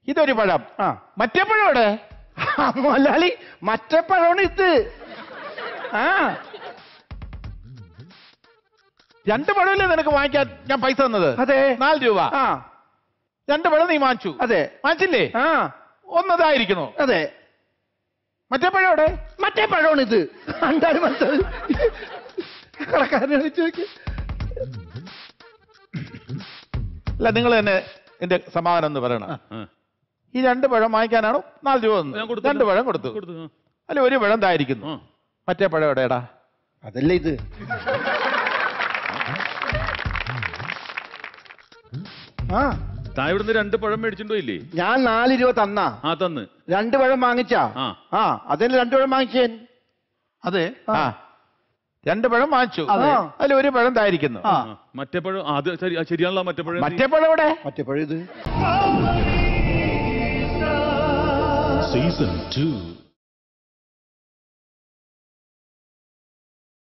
ഇതൊരു പഴം ആ മറ്റേ പഴം എവിടെ ആ, മുതലാളി മറ്റേ പഴമാണ് ഇത് ആ രണ്ട് പഴമല്ലേ നിനക്ക് വാങ്ങിക്കാൻ ഞാൻ പൈസ തന്നത് അതെ നാല് രൂപ ആ രണ്ട് പഴം നീ വാങ്ങിച്ചു അതെ വാങ്ങിച്ചില്ലേ ആ ഒന്നതായിരിക്കണോ അതെ മറ്റേ പഴം എവിടെ മറ്റേ പഴമാണ് ഇത് കണ്ടാലും മനസ്സിലായി കടക്കാരനെ വിളിച്ചു നോക്കി അല്ല നിങ്ങൾ തന്നെ എന്റെ സമാധാനം എന്ന് പറയണം ആ. ഈ രണ്ട് പഴം വാങ്ങിക്കാനാണോ നാല് രൂപ തന്നത്? ഞാൻ കൊടുത്തു. രണ്ട് പഴം കൊടുത്തു കൊടുത്തു ആ. അല്ല ഒരു പഴം തായിരിക്കുന്നു ആ. മറ്റേ പഴം എവിടെയാടാ അതല്ല ഇത് ആ താ ഇവിടുന്ന് രണ്ട് പഴം മേടിച്ചിട്ടുണ്ടോ ഇല്ലേ ഞാൻ നാല് രൂപ തന്നാ ആ തന്ന് രണ്ട് പഴം വാങ്ങിച്ചാ ആ. ആ അതിന് രണ്ട് പഴം വാങ്ങിച്ചേ അതെ ആ രണ്ട് പഴം വാങ്ങിച്ചു അതെ. അതിൽ ഒരു പഴം തായിരിക്കുന്നു ആ ആ. മറ്റേ പഴം ആ, അത് ശരി ആ, ശരിയാണല്ലോ മറ്റേ പഴം മറ്റേ പഴം എവിടെ മറ്റേ പഴം ഇത് Season 2.